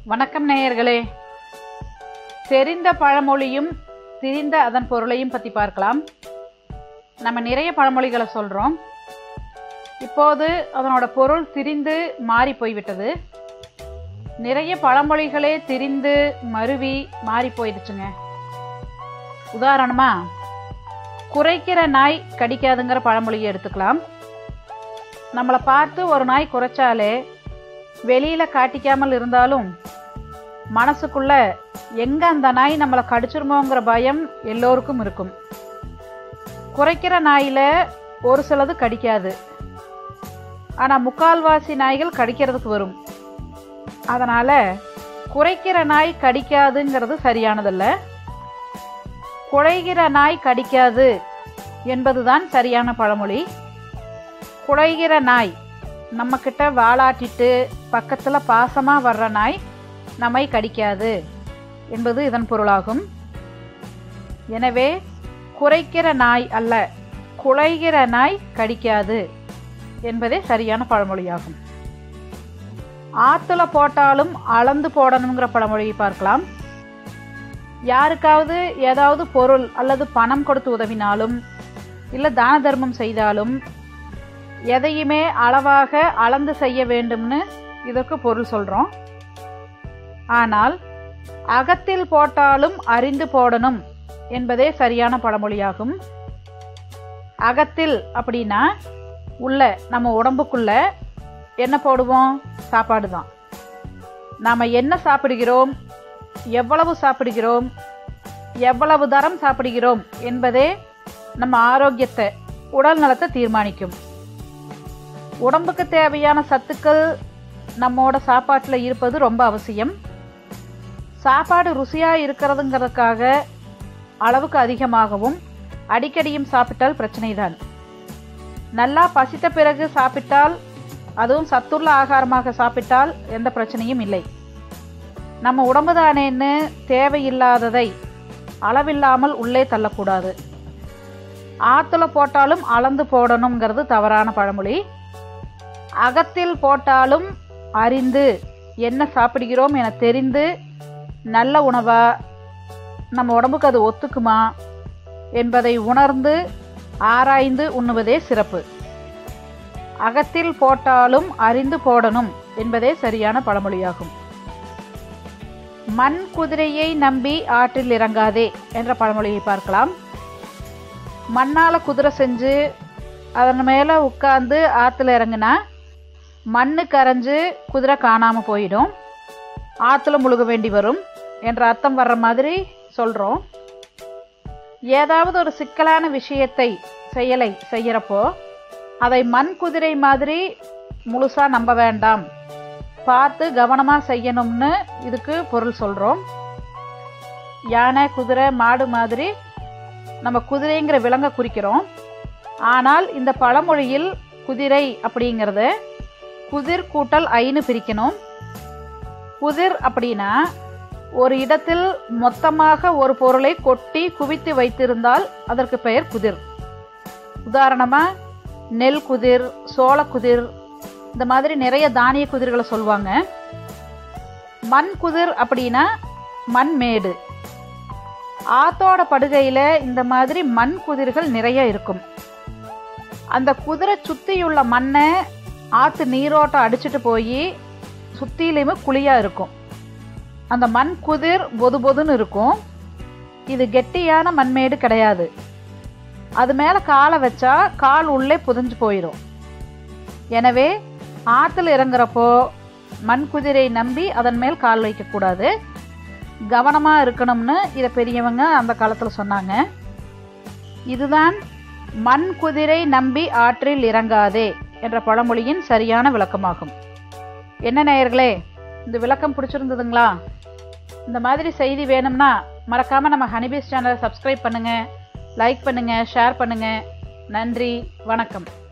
வணக்கம் நேயர்களே தெரிந்த பழமொழியும் திரிந்த அதன் பொருளையும் பற்றி பார்க்கலாம் நம்ம நிறைய பழமொழிகளை சொல்கிறோம் இப்போது அதனோட பொருள் திரிந்து மாறி போய்விட்டது நிறைய பழமொழிகளே திரிந்து மருவி மாறி போயிடுச்சுங்க உதாரணமா குறைக்கிற நாய் கடிக்காதுங்கிற பழமொழியை எடுத்துக்கலாம் நம்மளை பார்த்து ஒரு நாய் குறைச்சாலே வெளியில காட்டிக்காமல் இருந்தாலும் மனசுக்குள்ள எங்க அந்த நாய் நம்மளை கடிச்சிருமோங்கிற பயம் எல்லோருக்கும் இருக்கும் குறைக்கிற நாயில ஒரு சிலது கடிக்காது ஆனா முக்கால்வாசி நாய்கள் கடிக்கிறதுக்கு வரும் அதனால குறைக்கிற நாய் கடிக்காதுங்கிறது சரியானதல்ல குழைகிற நாய் கடிக்காது என்பதுதான் சரியான பழமொழி குழைகிற நாய் நம்ம கிட்ட வாலாட்டிட்டு பக்கத்துல பாசமா வர்ற நாய் நம்மை கடிக்காது என்பது இதன் பொருளாகும் எனவே குறைக்கிற நாய் அல்ல குழைகிற நாய் கடிக்காது என்பதே சரியான பழமொழியாகும் ஆத்துல போட்டாலும் அளந்து போடணுங்கிற பழமொழியை பார்க்கலாம் யாருக்காவது ஏதாவது பொருள் அல்லது பணம் கொடுத்து உதவினாலும் இல்லை தான தர்மம் செய்தாலும் எதையுமே அளவாக அளந்து செய்ய வேண்டும்னு இதற்கு பொருள் சொல்றோம் ஆனால் அகத்தில் போட்டாலும் அறிந்து போடணும் என்பதே சரியான பழமொழியாகும் அகத்தில் அப்படின்னா உள்ள நம்ம உடம்புக்குள்ள என்ன போடுவோம் சாப்பாடு தான் நாம் என்ன சாப்பிடுகிறோம் எவ்வளவு சாப்பிடுகிறோம் எவ்வளவு தரம் சாப்பிடுகிறோம் என்பதே நம்ம ஆரோக்கியத்தை உடல் நலத்தை தீர்மானிக்கும் உடம்புக்கு தேவையான சத்துக்கள் நம்மோட சாப்பாட்டில் இருப்பது ரொம்ப அவசியம் சாப்பாடு ருசியாக இருக்கிறதுங்கிறதுக்காக அளவுக்கு அதிகமாகவும் அடிக்கடியும் சாப்பிட்டால் பிரச்சனை தான் நல்லா பசித்த பிறகு சாப்பிட்டால் அதுவும் சத்துள்ள ஆகாரமாக சாப்பிட்டால் எந்த பிரச்சனையும் இல்லை நம்ம உடம்பு தானேன்னு தேவையில்லாததை அளவில்லாமல் உள்ளே தள்ளக்கூடாது ஆற்றுல போட்டாலும் அளந்து போடணுங்கிறது தவறான பழமொழி அகத்தில் போட்டாலும் அறிந்து என்ன சாப்பிடுகிறோம் என தெரிந்து நல்ல உணவா நம்ம உடம்புக்கு அது ஒத்துக்குமா என்பதை உணர்ந்து ஆராய்ந்து உண்ணுவதே சிறப்பு அகத்தில் போட்டாலும் அறிந்து போடணும் என்பதே சரியான பழமொழியாகும் மண் குதிரையை நம்பி ஆற்றில் இறங்காதே என்ற பழமொழியை பார்க்கலாம் மண்ணால குதிரை செஞ்சு அதன் மேலே உட்கார்ந்து ஆற்றுல இறங்குனா மண்ணு கரைஞ்சு குதிரை காணாம போயிடும் ஆற்றுல முழுக வேண்டி வரும் என்ற அர்த்தம் வர்ற மாதிரி சொல்றோம் ஏதாவது ஒரு சிக்கலான விஷயத்தை செயலை செய்யறப்போ அதை மண் குதிரை மாதிரி முழுசா நம்ப வேண்டாம் பார்த்து கவனமா செய்யணும்னு இதுக்கு பொருள் சொல்றோம் யானை குதிரை மாடு மாதிரி நம்ம குதிரைங்கிற விலங்கை குறிக்கிறோம் ஆனால் இந்த பழமொழியில் குதிரை அப்படிங்கிறத குதிர் கூட்டல் ஐன்னு பிரிக்கணும் குதிர் அப்படின்னா ஒரு இடத்தில் மொத்தமாக ஒரு பொருளை கொட்டி குவித்து வைத்திருந்தால் அதற்கு பெயர் குதிர் உதாரணமா நெல் குதிர் சோள குதிர் இந்த மாதிரி நிறைய தானிய குதிர்களை சொல்லுவாங்க மண் குதிர் அப்படின்னா மண் மேடு ஆத்தோட படுகையில இந்த மாதிரி மண் குதிர்கள் நிறைய இருக்கும் அந்த குதிரை சுத்தியுள்ள மண்ணை ஆத்து நீரோட்டம் அடிச்சுட்டு போய் சுத்திலையுமே குழியா இருக்கும் அந்த மண் குதிர் பொது பொதுன்னு இருக்கும் இது கெட்டியான மண்மேடு கிடையாது அது மேலே காலை வச்சா கால் உள்ளே புதிஞ்சு போயிடும் எனவே ஆற்றுல இறங்குறப்போ மண் குதிரை நம்பி அதன் மேல் கால் வைக்கக்கூடாது கவனமாக இருக்கணும்னு இதை பெரியவங்க அந்த காலத்தில் சொன்னாங்க இதுதான் மண் குதிரை நம்பி ஆற்றில் இறங்காதே என்ற பழமொழியின் சரியான விளக்கமாகும் என்ன நேயர்களே இந்த விளக்கம் பிடிச்சிருந்ததுங்களா இந்த மாதிரி செய்தி வேணும்னா மறக்காமல் நம்ம ஹனிபீஸ் சேனலை சப்ஸ்கிரைப் பண்ணுங்கள் லைக் பண்ணுங்கள் ஷேர் பண்ணுங்கள் நன்றி வணக்கம்